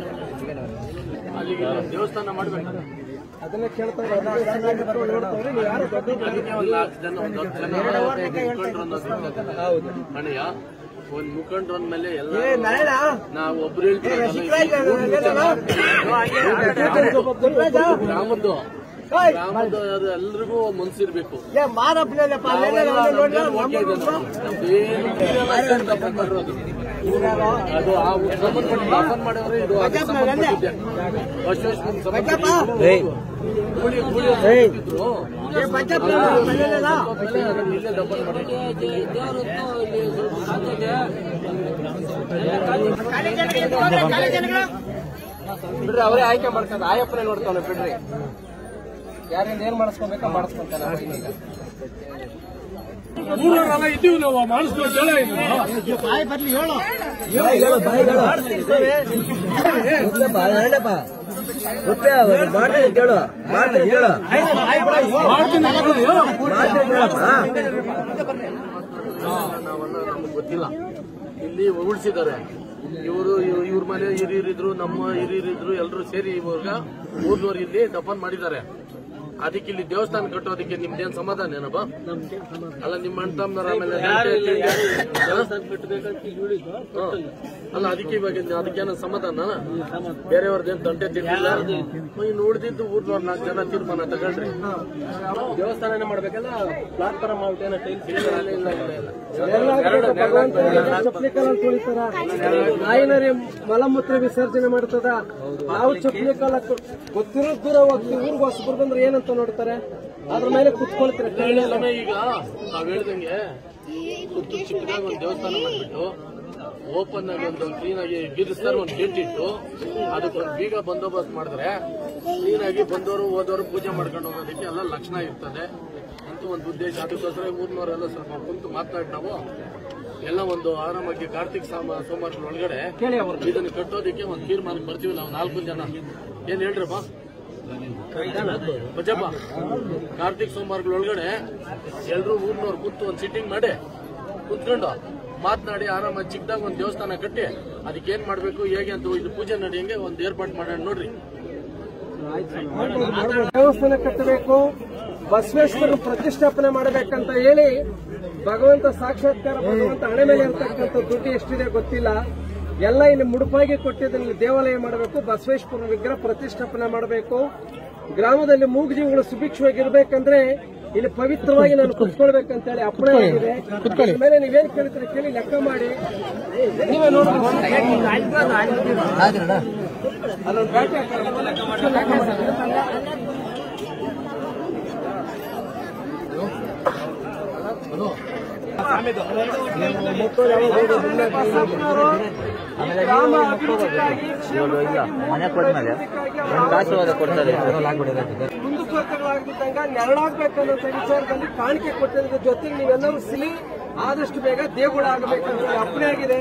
ಅಲ್ಲಿಗೆ ಇಲ್ಲೊಂದು ದೇವಸ್ಥಾನ ಮಾಡ್ಬೇಕು ಅದನ್ನ ಕೇಳ್ತಾರೆ ನೋಡ್ತಾರೆ ನೀವು ಯಾರು ದೊಡ್ಡ ಅದಕ್ಕೆ ಒಂದು ನಾಲ್ಕು ಜನ ಒಂದು ಹತ್ತು ಜನ ಮುಖಂಡರು ಅನ್ನೋದು ಹೌದು ಅಣ್ಣಯ್ಯ ಒಂದ್ ಮುಖಂಡರು ಅಂದ್ಮೇಲೆ ಎಲ್ಲ ಏ ನಾರಾಯಣ ನಾವು ಒಬ್ರು ಹೇಳ್ತೀವಿ ಗ್ರಾಮದ್ದು ಗ್ರಾಮದ್ದು ಎಲ್ರಿಗೂ ಮನ್ಸಿರ್ಬೇಕು ಏ ಮಾರಪ್ಪನಲ್ಲಪ್ಪ ಅದು ಆ ಸಂಬಂಧಪಟ್ಟ ಶಾಸನ ಮಾಡೋರು ಇದು ಅದಕ್ಕೆ ಸಂಬಂಧಪಟ್ಟಿದ್ದೆ. ಬಸವೇಶ್ವರನ ಸಂಬಂಧಪಟ್ಟಿದ್ದು. ಕೂಲಿ- ಕೂಲಿ ಅವ್ರು ಇದ್ರು. ಇಲ್ಲೇ ದಪ್ಪನ ಮಾಡಿ. ಬಿಡ್ರಿ ಅವರೇ ಆಯ್ಕೆ ಮಾಡ್ಕೊಂಡ್ ಆಯಪ್ಪನೇ ನೋಡ್ತಾನೆ ಬಿಡ್ರಿ ಯಾರಿಂದ ಏನ್ ಮಾಡಿಸ್ಕೋಬೇಕಾ ಮಾಡಿಸ್ಕೊಂತಾನೆ ಅವ ಈಗ. ಇದ್ದೀವಿ ನಾವು ಮಾಡಿಸ್ಕೊ ಜನ ಇದು. ನಾವೆಲ್ಲ ನಮ್ಗೆ ಗೊತ್ತಿಲ್ಲ ಇಲ್ಲಿ ಉಳಿಸಿದ್ದಾರೆ ಇವರು ಇವ್ರ ಮನೆ ಹಿರಿಯರಿದ್ರು ನಮ್ಮ ಹಿರಿಯರಿದ್ರು ಎಲ್ಲರೂ ಸೇರಿ ಇವಾಗ ಊರ್ನವ್ರು ಇಲ್ಲಿ ದಫನ್ ಮಾಡಿದ್ದಾರೆ ಅದಕ್ಕೆ ಇಲ್ಲಿ ದೇವಸ್ಥಾನ ಕಟ್ಟೋದಕ್ಕೆ ನಿಮ್ದೇನ್ ಸಮಾಧಾನ ಏನಪ್ಪ ಅಲ್ಲ ನಿಮ್ಮ ಅಣ್ಣ ತಮ್ಮನವ್ರು ಆಮೇಲೆ ಹಾ. ಅಲ್ಲ ಅದಕ್ಕೆ ಇವಾಗ ಅದಕ್ಕೇನ ಸಮಾಧಾನ ಬೇರೆಯವ್ರದ್ದೇನ್ ತಂಟೆ ತಿಂದಿಲ್ಲ ಇನ್ನು ಉಳಿದಿದ್ದು ಊರ್ನವ್ರು ನಾಲ್ಕು ಜನ ತೀರ್ಮಾನ ತಗೊಳ್ರಿ ದೇವಸ್ಥಾನನೇ ಮಾಡ್ಬೇಕಲ್ಲ ಪ್ಲಾಟ್ ತರ ಮಾಡ್ಬಿಟ್ಟು ಟೈಲ್ಸ್ ಇಲ್ಲ ಇಲ್ಲ ಇಲ್ಲ ಇಲ್ಲ ನಾಯಿನರಿ ಮಲಮೂತ್ರ ವಿಸರ್ಜನೆ ಮಾಡ್ತದ ನಾವು ಚಪ್ಪಲಿ ಕಾಲ ಗೊತ್ತಿರೋ ದೂರ ಹೋಗ್ತೀವಿ ಊರಿಗೆ ಹೊಸಬರು ಬಂದ್ರೆ ಏನಂತ ನೋಡ್ತಾರೆ ಅದ್ರ ಮೇಲೆ ಕುತ್ಕೊಳ್ತೀರ ಇಲ್ಲವೇ ಈಗ ನಾವ್ ಹೇಳ್ದಂಗೆ ಕುತ್ತು ಚಿಕ್ಕದಾಗ ಒಂದು ದೇವಸ್ಥಾನ ಮಾಡ್ಬಿಟ್ಟು ಓಪನ್ ಆಗಿ ಒಂದು ಕ್ಲೀನ್ ಆಗಿ ಗಿರಿಸ್ತಾರೆ ಒಂದು ಗೇಟ್ ಇಟ್ಟು ಅದಕ್ಕೊಂದು ಬೀಗ ಬಂದೋಬಸ್ತ್ ಮಾಡಿದ್ರೆ ಕ್ಲೀನ್ ಆಗಿ ಬಂದವರು ಹೋದವರು ಪೂಜೆ ಮಾಡ್ಕೊಂಡು ಹೋಗೋದಕ್ಕೆ ಎಲ್ಲ ಲಕ್ಷಣ ಇರ್ತದೆ ಅಂತ ಒಂದು ಉದ್ದೇಶ ಅದಕ್ಕೋಸ್ಕರ ಊರ್ನವರೆಲ್ಲ ಸ್ವಲ್ಪ ಕುಂತು ಮಾತನಾಡಿ ನಾವು ಎಲ್ಲ ಒಂದು ಆರಾಮಾಗಿ ಕಾರ್ತಿಕ್ ಸಾಮ ಸೋಮವಾರ ಒಳಗಡೆ ಕೇಳಿ ಅವ್ರು ಇದನ್ನು ಕಟ್ಟೋದಕ್ಕೆ ಒಂದು ತೀರ್ಮಾನಕ್ಕೆ ಬರ್ತೀವಿ ನಾವು ನಾಲ್ಕು ಜನ ಏನ್ ಹೇಳ್ರಪ್ಪ ಬಜಪ್ಪ ಕಾರ್ತಿಕ್ ಸೋಮವಾರಗಳ ಒಳಗಡೆ ಎಲ್ರು ಊರ್ನವ್ರು ಕೂತು ಒಂದು ಸಿಟ್ಟಿಂಗ್ ಮಾಡಿ ಕುತ್ಕೊಂಡು ಮಾತನಾಡಿ ಆರಾಮಾಗಿ ಚಿಕ್ಕದಾಗ ಒಂದು ದೇವಸ್ಥಾನ ಕಟ್ಟಿ ಅದಕ್ಕೆ ಏನ್ ಮಾಡ್ಬೇಕು ಹೇಗೆ ಅಂತ ಇದು ಪೂಜೆ ನಡೆಯಂಗೆ ಒಂದು ಏರ್ಪಾಟ್ ಮಾಡೋಣ ನೋಡ್ರಿ ದೇವಸ್ಥಾನ ಕಟ್ಟಬೇಕು ಬಸವೇಶ್ವರ ಪ್ರತಿಷ್ಠಾಪನೆ ಮಾಡಬೇಕಂತ ಹೇಳಿ ಭಗವಂತ ಸಾಕ್ಷಾತ್ಕಾರ ಭಗವಂತ ಹಣೆ ಮೇಲೆ ಇರತಕ್ಕಂಥ ದುಡ್ಡು ಎಷ್ಟಿದೆ ಗೊತ್ತಿಲ್ಲ ಎಲ್ಲ ಇಲ್ಲಿ ಮುಡುಪಾಗಿ ಕೊಟ್ಟಿದ್ದನ್ನು ದೇವಾಲಯ ಮಾಡಬೇಕು ಬಸವೇಶ್ವರ ವಿಗ್ರಹ ಪ್ರತಿಷ್ಠಾಪನೆ ಮಾಡಬೇಕು ಗ್ರಾಮದಲ್ಲಿ ಮೂಗುಜೀವಿಗಳು ಸುಭಿಕ್ಷವಾಗಿರ್ಬೇಕಂದ್ರೆ ಇಲ್ಲಿ ಪವಿತ್ರವಾಗಿ ನಾನು ಕುತ್ಕೊಳ್ಬೇಕಂತ ಹೇಳಿ ಅಪ್ಪಣೆ ಆಗಿದೆ ಅದ್ರ ಮೇಲೆ ನೀವೇನ್ ಕೇಳ್ತೀರಿ ಕೇಳಿ ಲೆಕ್ಕ ಮಾಡಿ ನೀವೇ ನೋಡ್ಬೋದು ಅಲ್ಲೊಂದು ಬ್ಯಾಟ್ರಿ ಗ್ರಾಮ ಅಭಿವೃದ್ಧಿಗಾಗಿ ಮನೆ ಕೊಟ್ಮೇಲೆ ಒಂದು ಆಶೀರ್ವಾದ ಕೊಡ್ತಾರೆ ಮುಂದುವರೆಗಳಾಗಿದ್ದಂಗ ನೆರಳಾಗ್ಬೇಕನ್ನೋ ವಿಚಾರದಲ್ಲಿ ಕಾಣಿಕೆ ಕೊಟ್ಟಿರೋದ್ರ ಜೊತೆಗೆ ನೀವೆಲ್ಲರೂ ಸಿಲಿ ಆದಷ್ಟು ಬೇಗ ದೇಗುಳ ಆಗಬೇಕಂತ ಅಪ್ಪಣೆ ಆಗಿದೆ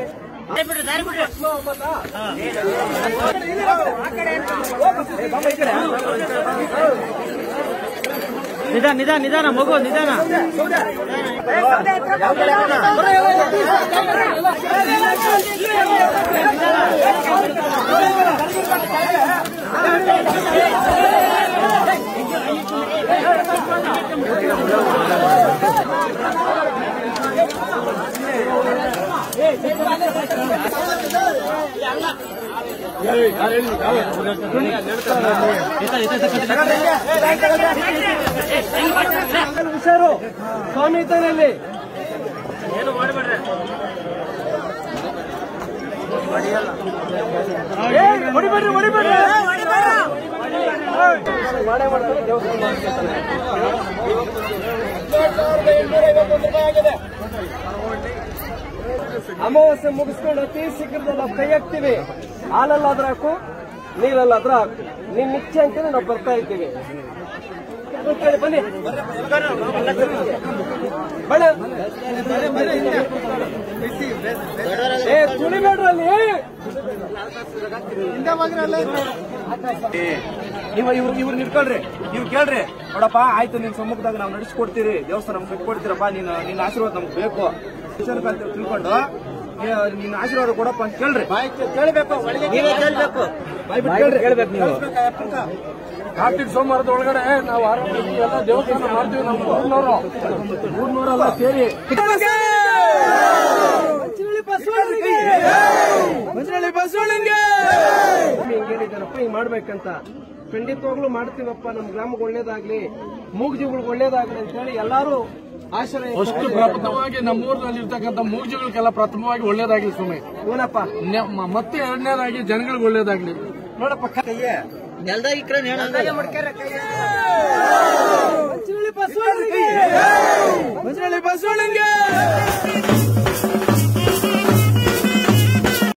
ನಿಧಾನ ನಿಧಾನ ನಿಧಾನ ಮಗು ನಿಧಾನ ಹುಷಾರು ಸ್ವಾಮಿ ಇದ್ದಾನೆ ಅಲ್ಲಿ ಏ, ಹೊಡಿಬೇಡ್ರಿ ಹೊಡಿಬೇಡ್ರಿ ಮಾಡೇ ಮಾಡ್ತಾರೆ ದೇವಸ್ಥಾನ ಮಾಡ್ಕೊಳ್ತಾರೆ. ಅಮಾವಾಸ್ಯೆ ಮುಗಿಸ್ಕೊಂಡು ಅತಿ ಶೀಘ್ರದಲ್ಲಿ ನಾವು ಕೈ ಹಾಕ್ತಿವಿ ಹಾಲಲ್ಲಾದ್ರೆ ಹಾಕು ನೀರಲ್ಲಾದ್ರೆ ಹಾಕು ನಿನ್ ಇಚ್ಛೆ ಅಂತಾನೆ ನಾವು ಬರ್ತಾ ಇದ್ದೀವಿ ಕೇಳಿ ಬನ್ನಿ ಬಡ ಏ ತುಳಿಬೇಡ್ರಲ್ಲಿ ನೀವು ಇವ್ರು ಇವ್ರು ನಿಂತ್ಕೊಳ್ರಿ ನೀವು ಕೇಳ್ರಿ ನೋಡಪ್ಪ ಆಯ್ತು ನಿನ್ ಸಮ್ಮುಖದಾಗ ನಾವು ನಡೆಸ್ಕೊಡ್ತೀರಿ ದೇವಸ್ಥಾನ ನಮ್ಗೆ ಕಟ್ಕೊಡ್ತೀರಪ್ಪ ನೀನು ನಿನ್ನ ಆಶೀರ್ವಾದ ನಮ್ಗೆ ಬೇಕು ವಿಷಯಕ್ಕೆ ಅಂತ ತಿಳ್ಕೊಂಡು ನಿನ್ನ ಆಶೀರ್ವಾದ ಕೊಡಪ್ಪ ಅಂತ ಕೇಳ್ರಿ ನೀವೇ ಕೇಳ್ಬೇಕು ಕೇಳ್ರಿ ಕೇಳ್ಬೇಕು ನೀವು ಕಾರ್ತಿಕ್ ಸೋಮವಾರದ ಒಳಗಡೆ ನಾವು ಆರೋಗ್ಯ ಎಲ್ಲ ದೇವಸ್ಥಾನ ಮಾಡ್ತೀವಿ ನಮ್ಮ ಊರ್ನವರು ಊರ್ನವರೆಲ್ಲ ಸೇರಿ ಹಿಂಗೇನಿದ್ದಾರಪ್ಪ ಹಿಂಗ್ ಮಾಡ್ಬೇಕಂತ ಖಂಡಿತವಾಗ್ಲೂ ಮಾಡ್ತೀವಪ್ಪ ನಮ್ ಗ್ರಾಮಕ್ಕೆ ಒಳ್ಳೇದಾಗ್ಲಿ ಮೂಗ್ಜಿಗಳಿಗೆ ಒಳ್ಳೇದಾಗ್ಲಿ ಅಂತ ಹೇಳಿ ಎಲ್ಲಾರು ಆಶ್ರಯ ಅಷ್ಟು ಪ್ರಥಮವಾಗಿ ನಮ್ಮೂರಿನಲ್ಲಿ ಇರ್ತಕ್ಕಂಥ ಮೂರ್ಜಿಗಳಿಗೆಲ್ಲ ಪ್ರಥಮವಾಗಿ ಒಳ್ಳೇದಾಗ್ಲಿ ಸ್ವಾಮಿ ಏನಪ್ಪ ನೆ- ಮ- ಮತ್ತೆ ಎರಡನೇದಾಗಿ ಜನಗಳಿಗೆ ಒಳ್ಳೇದಾಗ್ಲಿ ನೋಡಪ್ಪ ನೆಲ್ದಾಗ ಇಕ್ರೆ ನೇಣ